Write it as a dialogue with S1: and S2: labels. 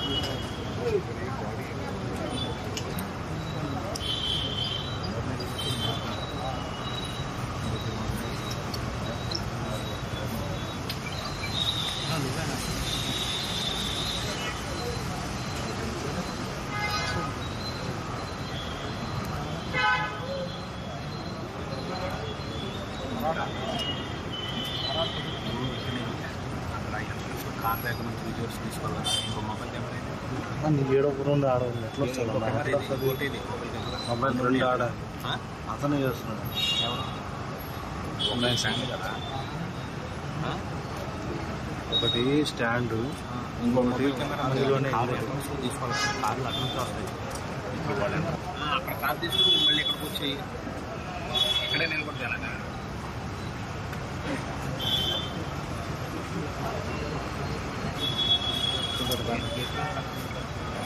S1: Car దగ్గర నుంచి videos తీసుకోవాలి ఇంకో మొబైల్ కెమెరా
S2: నీ ఏడో రెండు ఆడవాళ్ళు ఎట్లా వస్తుంది అన్న? ఎట్లా వస్తుంది? మొబైల్ రెండు ఆడ అతనే చేస్తున్నాడు
S1: ఎవరు ఫ్యామిలీ కదా ఆ?
S2: ఒకటి స్టాండ్
S1: ఇంకో
S2: ఇంకొకటి
S1: మొబైల్ కెమెరా
S2: అందులోనే
S1: కార్
S2: ఉంది.
S1: ఎక్కడ నుంచి తీసుకోవాలి కార్లు అక్కడ నుంచి వస్తాయి ఇప్పుడు వాళ్ళు ఆ, అక్కడ కార్ తీసుకుని మళ్ళీ ఇక్కడికి వచ్చి ఇక్కడే నిలబడితే ఎలాగా
S2: ఇంకొకటి దానికి